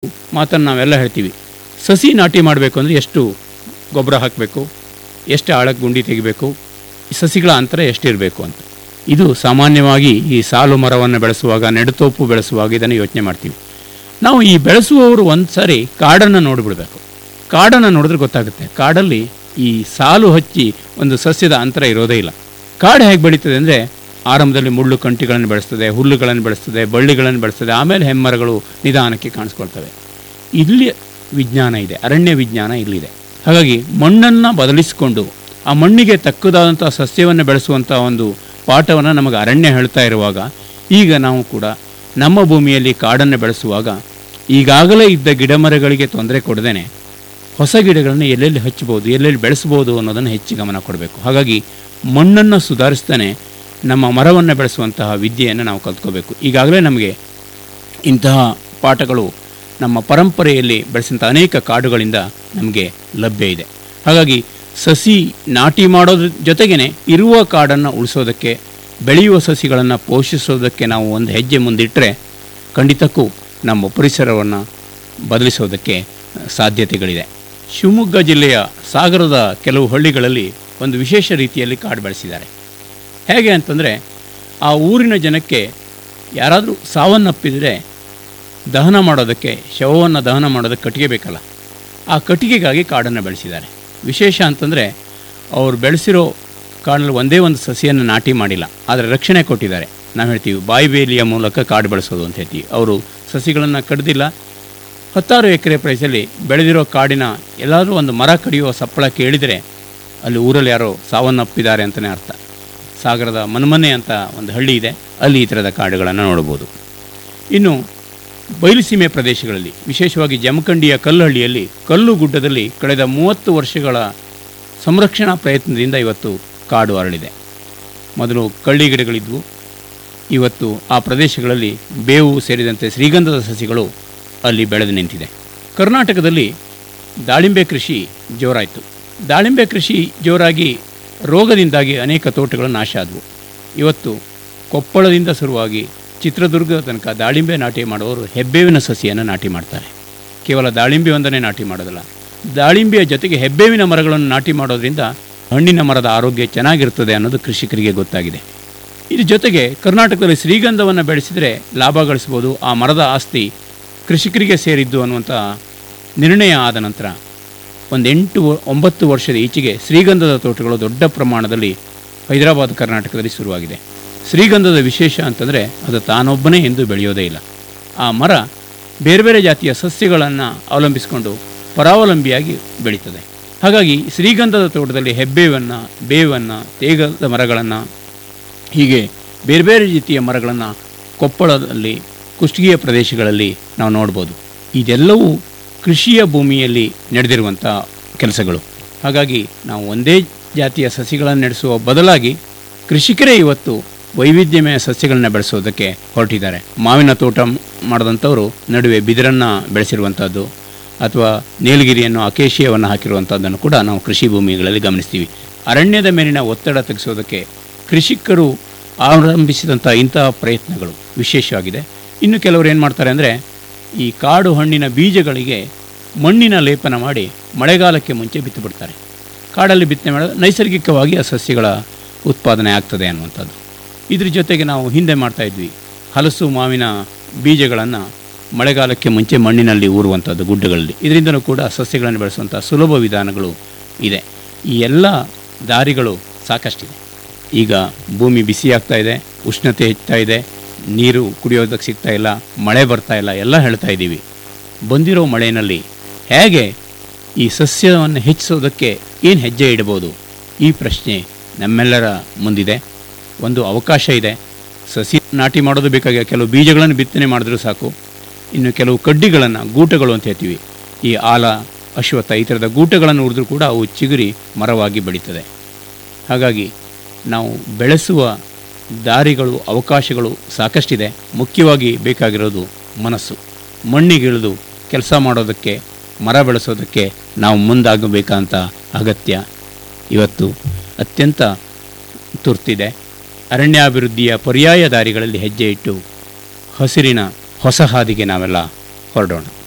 ಮಾತನ್ನು ನಾವೆಲ್ಲ ಹೇಳ್ತೀವಿ ಸಸಿ ನಾಟಿ ಮಾಡಬೇಕು ಅಂದರೆ ಎಷ್ಟು ಗೊಬ್ಬರ ಹಾಕಬೇಕು ಎಷ್ಟು ಆಳಕ್ಕೆ ಗುಂಡಿ ತೆಗಿಬೇಕು ಈ ಸಸಿಗಳ ಅಂತರ ಎಷ್ಟಿರಬೇಕು ಅಂತ ಇದು ಸಾಮಾನ್ಯವಾಗಿ ಈ ಸಾಲು ಮರವನ್ನು ಬೆಳೆಸುವಾಗ ನೆಡುತೋಪು ಬೆಳೆಸುವಾಗ ಇದನ್ನು ಯೋಚನೆ ಮಾಡ್ತೀವಿ ನಾವು ಈ ಬೆಳೆಸುವವರು ಒಂದು ಸಾರಿ ಕಾಡನ್ನು ನೋಡಿಬಿಡ್ಬೇಕು ಕಾಡನ್ನು ನೋಡಿದ್ರೆ ಗೊತ್ತಾಗುತ್ತೆ ಕಾಡಲ್ಲಿ ಈ ಸಾಲು ಹಚ್ಚಿ ಒಂದು ಸಸ್ಯದ ಅಂತರ ಇರೋದೇ ಇಲ್ಲ ಕಾಡು ಹೇಗೆ ಬೆಳೀತದೆ ಅಂದರೆ ಆರಂಭದಲ್ಲಿ ಮುಳ್ಳು ಕಂಟಿಗಳನ್ನು ಬೆಳೆಸ್ತದೆ ಹುಲ್ಲುಗಳನ್ನು ಬೆಳೆಸ್ತದೆ ಬಳ್ಳಿಗಳನ್ನು ಬೆಳೆಸ್ತದೆ ಆಮೇಲೆ ಹೆಮ್ಮರಗಳು ನಿಧಾನಕ್ಕೆ ಕಾಣಿಸ್ಕೊಳ್ತವೆ ಇಲ್ಲಿ ವಿಜ್ಞಾನ ಇದೆ ಅರಣ್ಯ ವಿಜ್ಞಾನ ಇಲ್ಲಿದೆ ಹಾಗಾಗಿ ಮಣ್ಣನ್ನು ಬದಲಿಸಿಕೊಂಡು ಆ ಮಣ್ಣಿಗೆ ತಕ್ಕದಾದಂಥ ಸಸ್ಯವನ್ನು ಬೆಳೆಸುವಂಥ ಒಂದು ಪಾಠವನ್ನು ನಮಗೆ ಅರಣ್ಯ ಹೇಳ್ತಾ ಇರುವಾಗ ಈಗ ನಾವು ಕೂಡ ನಮ್ಮ ಭೂಮಿಯಲ್ಲಿ ಕಾಡನ್ನು ಬೆಳೆಸುವಾಗ ಈಗಾಗಲೇ ಇದ್ದ ಗಿಡಮರಗಳಿಗೆ ತೊಂದರೆ ಕೊಡದೇನೆ ಹೊಸ ಗಿಡಗಳನ್ನು ಎಲ್ಲೆಲ್ಲಿ ಹಚ್ಚಬಹುದು ಎಲ್ಲೆಲ್ಲಿ ಬೆಳೆಸ್ಬೋದು ಅನ್ನೋದನ್ನು ಹೆಚ್ಚು ಗಮನ ಕೊಡಬೇಕು ಹಾಗಾಗಿ ಮಣ್ಣನ್ನು ಸುಧಾರಿಸ್ತಾನೆ ನಮ್ಮ ಮರವನ್ನು ಬೆಳೆಸುವಂತಹ ವಿದ್ಯೆಯನ್ನು ನಾವು ಕಲ್ತ್ಕೋಬೇಕು ಈಗಾಗಲೇ ನಮಗೆ ಇಂತಹ ಪಾಠಗಳು ನಮ್ಮ ಪರಂಪರೆಯಲ್ಲಿ ಬೆಳೆಸಿದಂಥ ಅನೇಕ ಕಾಡುಗಳಿಂದ ನಮಗೆ ಲಭ್ಯ ಇದೆ ಹಾಗಾಗಿ ಸಸಿ ನಾಟಿ ಮಾಡೋದ್ರ ಜೊತೆಗೇನೆ ಇರುವ ಕಾಡನ್ನು ಉಳಿಸೋದಕ್ಕೆ ಬೆಳೆಯುವ ಸಸಿಗಳನ್ನು ಪೋಷಿಸೋದಕ್ಕೆ ನಾವು ಒಂದು ಹೆಜ್ಜೆ ಮುಂದಿಟ್ಟರೆ ಖಂಡಿತಕ್ಕೂ ನಮ್ಮ ಪರಿಸರವನ್ನು ಬದಲಿಸೋದಕ್ಕೆ ಸಾಧ್ಯತೆಗಳಿದೆ ಶಿವಮೊಗ್ಗ ಜಿಲ್ಲೆಯ ಸಾಗರದ ಕೆಲವು ಹಳ್ಳಿಗಳಲ್ಲಿ ಒಂದು ವಿಶೇಷ ರೀತಿಯಲ್ಲಿ ಕಾಡು ಬೆಳೆಸಿದ್ದಾರೆ ಹೇಗೆ ಅಂತಂದರೆ ಆ ಊರಿನ ಜನಕ್ಕೆ ಯಾರಾದರೂ ಸಾವನ್ನಪ್ಪಿದರೆ ದಹನ ಮಾಡೋದಕ್ಕೆ ಶವವನ್ನು ದಹನ ಮಾಡೋದಕ್ಕೆ ಕಟ್ಟಿಗೆ ಬೇಕಲ್ಲ ಆ ಕಟ್ಟಿಗೆಗಾಗಿ ಕಾಡನ್ನು ಬೆಳೆಸಿದ್ದಾರೆ ವಿಶೇಷ ಅಂತಂದರೆ ಅವ್ರು ಬೆಳೆಸಿರೋ ಕಾಡಲ್ಲಿ ಒಂದೇ ಒಂದು ಸಸಿಯನ್ನು ನಾಟಿ ಮಾಡಿಲ್ಲ ಆದರೆ ರಕ್ಷಣೆ ಕೊಟ್ಟಿದ್ದಾರೆ ನಾವು ಹೇಳ್ತೀವಿ ಬಾಯಿ ಬೇಲಿಯ ಮೂಲಕ ಕಾಡು ಬೆಳೆಸೋದು ಅಂತ ಹೇಳ್ತೀವಿ ಅವರು ಸಸಿಗಳನ್ನು ಕಡ್ದಿಲ್ಲ ಹತ್ತಾರು ಎಕರೆ ಪ್ರದೇಶದಲ್ಲಿ ಬೆಳೆದಿರೋ ಕಾಡಿನ ಎಲ್ಲಾದರೂ ಒಂದು ಮರ ಕಡಿಯುವ ಸಪ್ಪಳ ಕೇಳಿದರೆ ಅಲ್ಲಿ ಊರಲ್ಲಿ ಯಾರೋ ಸಾವನ್ನಪ್ಪಿದ್ದಾರೆ ಅಂತಲೇ ಅರ್ಥ ಸಾಗರದ ಮನ್ಮನೆ ಅಂತ ಒಂದು ಹಳ್ಳಿ ಇದೆ ಅಲ್ಲಿ ಈ ಥರದ ಕಾಡುಗಳನ್ನು ನೋಡ್ಬೋದು ಇನ್ನು ಬಯಲುಸೀಮೆ ಪ್ರದೇಶಗಳಲ್ಲಿ ವಿಶೇಷವಾಗಿ ಜಮಖಂಡಿಯ ಕಲ್ಲಹಳ್ಳಿಯಲ್ಲಿ ಕಲ್ಲು ಗುಡ್ಡದಲ್ಲಿ ಕಳೆದ ಮೂವತ್ತು ವರ್ಷಗಳ ಸಂರಕ್ಷಣಾ ಪ್ರಯತ್ನದಿಂದ ಇವತ್ತು ಕಾಡು ಅರಳಿದೆ ಮೊದಲು ಕಳ್ಳಿ ಗಿಡಗಳಿದ್ವು ಇವತ್ತು ಆ ಪ್ರದೇಶಗಳಲ್ಲಿ ಬೇವು ಸೇರಿದಂತೆ ಶ್ರೀಗಂಧದ ಸಸಿಗಳು ಅಲ್ಲಿ ಬೆಳೆದು ನಿಂತಿದೆ ಕರ್ನಾಟಕದಲ್ಲಿ ದಾಳಿಂಬೆ ಕೃಷಿ ಜೋರಾಯಿತು ದಾಳಿಂಬೆ ಕೃಷಿ ಜೋರಾಗಿ ರೋಗದಿಂದಾಗಿ ಅನೇಕ ತೋಟಗಳು ನಾಶ ಆದವು ಇವತ್ತು ಕೊಪ್ಪಳದಿಂದ ಶುರುವಾಗಿ ಚಿತ್ರದುರ್ಗದ ತನಕ ದಾಳಿಂಬೆ ನಾಟಿ ಮಾಡುವವರು ಹೆಬ್ಬೇವಿನ ಸಸಿಯನ್ನು ನಾಟಿ ಮಾಡ್ತಾರೆ ಕೇವಲ ದಾಳಿಂಬೆ ಒಂದನ್ನೇ ನಾಟಿ ಮಾಡೋದಿಲ್ಲ ದಾಳಿಂಬೆಯ ಜೊತೆಗೆ ಹೆಬ್ಬೇವಿನ ಮರಗಳನ್ನು ನಾಟಿ ಮಾಡೋದ್ರಿಂದ ಹಣ್ಣಿನ ಮರದ ಆರೋಗ್ಯ ಚೆನ್ನಾಗಿರ್ತದೆ ಅನ್ನೋದು ಕೃಷಿಕರಿಗೆ ಗೊತ್ತಾಗಿದೆ ಇದ್ರ ಜೊತೆಗೆ ಕರ್ನಾಟಕದಲ್ಲಿ ಶ್ರೀಗಂಧವನ್ನು ಬೆಳೆಸಿದರೆ ಲಾಭ ಗಳಿಸ್ಬೋದು ಆ ಮರದ ಆಸ್ತಿ ಕೃಷಿಕರಿಗೆ ಸೇರಿದ್ದು ಅನ್ನುವಂಥ ನಿರ್ಣಯ ಆದ ನಂತರ ಒಂದು ಎಂಟು ಒಂಬತ್ತು ವರ್ಷದ ಈಚೆಗೆ ಶ್ರೀಗಂಧದ ತೋಟಗಳು ದೊಡ್ಡ ಪ್ರಮಾಣದಲ್ಲಿ ಹೈದರಾಬಾದ್ ಕರ್ನಾಟಕದಲ್ಲಿ ಶುರುವಾಗಿದೆ ಶ್ರೀಗಂಧದ ವಿಶೇಷ ಅಂತಂದರೆ ಅದು ತಾನೊಬ್ಬನೇ ಎಂದು ಬೆಳೆಯೋದೇ ಇಲ್ಲ ಆ ಮರ ಬೇರೆ ಬೇರೆ ಜಾತಿಯ ಸಸ್ಯಗಳನ್ನು ಅವಲಂಬಿಸಿಕೊಂಡು ಪರಾವಲಂಬಿಯಾಗಿ ಬೆಳೀತದೆ ಹಾಗಾಗಿ ಶ್ರೀಗಂಧದ ತೋಟದಲ್ಲಿ ಹೆಬ್ಬೇವನ್ನು ಬೇವನ್ನು ತೇಗದ ಮರಗಳನ್ನು ಹೀಗೆ ಬೇರೆ ಬೇರೆ ರೀತಿಯ ಮರಗಳನ್ನು ಕೊಪ್ಪಳದಲ್ಲಿ ಕುಷ್ಟಗಿಯ ಪ್ರದೇಶಗಳಲ್ಲಿ ನಾವು ನೋಡ್ಬೋದು ಇದೆಲ್ಲವೂ ಕೃಷಿಯ ಭೂಮಿಯಲ್ಲಿ ನಡೆದಿರುವಂಥ ಕೆಲಸಗಳು ಹಾಗಾಗಿ ನಾವು ಒಂದೇ ಜಾತಿಯ ಸಸಿಗಳನ್ನು ನಡೆಸುವ ಬದಲಾಗಿ ಕೃಷಿಕರೇ ಇವತ್ತು ವೈವಿಧ್ಯಮಯ ಸಸ್ಯಗಳನ್ನ ಬೆಳೆಸೋದಕ್ಕೆ ಹೊರಟಿದ್ದಾರೆ ಮಾವಿನ ತೋಟ ಮಾಡಿದಂಥವರು ನಡುವೆ ಬಿದಿರನ್ನು ಬೆಳೆಸಿರುವಂಥದ್ದು ಅಥವಾ ನೀಲಗಿರಿಯನ್ನು ಅಕೇಶಿಯವನ್ನು ಹಾಕಿರುವಂಥದ್ದನ್ನು ಕೂಡ ನಾವು ಕೃಷಿ ಭೂಮಿಗಳಲ್ಲಿ ಗಮನಿಸ್ತೀವಿ ಅರಣ್ಯದ ಮೇಲಿನ ಒತ್ತಡ ತೆಗೆಸೋದಕ್ಕೆ ಕೃಷಿಕರು ಆರಂಭಿಸಿದಂಥ ಇಂತಹ ಪ್ರಯತ್ನಗಳು ವಿಶೇಷವಾಗಿದೆ ಇನ್ನು ಕೆಲವರು ಏನು ಮಾಡ್ತಾರೆ ಅಂದರೆ ಈ ಕಾಡು ಹಣ್ಣಿನ ಬೀಜಗಳಿಗೆ ಮಣ್ಣಿನ ಲೇಪನ ಮಾಡಿ ಮಳೆಗಾಲಕ್ಕೆ ಮುಂಚೆ ಬಿತ್ತು ಬಿಡ್ತಾರೆ ಕಾಡಲ್ಲಿ ಬಿತ್ತನೆ ಮಾಡಿದ್ರೆ ನೈಸರ್ಗಿಕವಾಗಿ ಆ ಸಸ್ಯಗಳ ಉತ್ಪಾದನೆ ಆಗ್ತದೆ ಅನ್ನುವಂಥದ್ದು ಇದ್ರ ಜೊತೆಗೆ ನಾವು ಹಿಂದೆ ಮಾಡ್ತಾ ಇದ್ವಿ ಹಲಸು ಮಾವಿನ ಬೀಜಗಳನ್ನು ಮಳೆಗಾಲಕ್ಕೆ ಮುಂಚೆ ಮಣ್ಣಿನಲ್ಲಿ ಊರುವಂಥದ್ದು ಗುಡ್ಡಗಳಲ್ಲಿ ಇದರಿಂದಲೂ ಕೂಡ ಸಸ್ಯಗಳನ್ನು ಬೆಳೆಸುವಂಥ ಸುಲಭ ವಿಧಾನಗಳು ಇದೆ ಈ ಎಲ್ಲ ದಾರಿಗಳು ಸಾಕಷ್ಟಿದೆ ಈಗ ಭೂಮಿ ಬಿಸಿ ಆಗ್ತಾ ಇದೆ ಉಷ್ಣತೆ ಹೆಚ್ಚುತ್ತಾ ಇದೆ ನೀರು ಕುಡಿಯೋದಕ್ಕೆ ಸಿಗ್ತಾ ಇಲ್ಲ ಮಳೆ ಬರ್ತಾ ಇಲ್ಲ ಎಲ್ಲ ಹೇಳ್ತಾ ಇದ್ದೀವಿ ಬಂದಿರೋ ಮಳೆಯಲ್ಲಿ ಹೇಗೆ ಈ ಸಸ್ಯವನ್ನು ಹೆಚ್ಚಿಸೋದಕ್ಕೆ ಏನು ಹೆಜ್ಜೆ ಇಡಬಹುದು ಈ ಪ್ರಶ್ನೆ ನಮ್ಮೆಲ್ಲರ ಮುಂದಿದೆ ಒಂದು ಅವಕಾಶ ಇದೆ ಸಸಿ ನಾಟಿ ಮಾಡೋದು ಬೇಕಾಗಿ ಕೆಲವು ಬೀಜಗಳನ್ನು ಬಿತ್ತನೆ ಮಾಡಿದ್ರೂ ಸಾಕು ಇನ್ನು ಕೆಲವು ಕಡ್ಡಿಗಳನ್ನು ಗೂಟಗಳು ಅಂತ ಹೇಳ್ತೀವಿ ಈ ಆಲ ಅಶ್ವತ್ಥ ಈ ಥರದ ಗೂಟಗಳನ್ನು ಉರಿದ್ರೂ ಕೂಡ ಅವು ಚಿಗುರಿ ಮರವಾಗಿ ಬೆಳೀತದೆ ಹಾಗಾಗಿ ನಾವು ಬೆಳೆಸುವ ದಾರಿಗಳು ಅವಕಾಶಗಳು ಸಾಕಷ್ಟಿದೆ ಮುಖ್ಯವಾಗಿ ಬೇಕಾಗಿರೋದು ಮನಸ್ಸು ಮಣ್ಣಿಗಿಳಿದು ಕೆಲಸ ಮಾಡೋದಕ್ಕೆ ಮರ ಬೆಳೆಸೋದಕ್ಕೆ ನಾವು ಮುಂದಾಗಬೇಕಂತ ಅಗತ್ಯ ಇವತ್ತು ಅತ್ಯಂತ ತುರ್ತಿದೆ ಅರಣ್ಯಾಭಿವೃದ್ಧಿಯ ಪರ್ಯಾಯ ದಾರಿಗಳಲ್ಲಿ ಹೆಜ್ಜೆ ಇಟ್ಟು ಹಸಿರಿನ ಹೊಸ ಹಾದಿಗೆ ನಾವೆಲ್ಲ ಹೊರಡೋಣ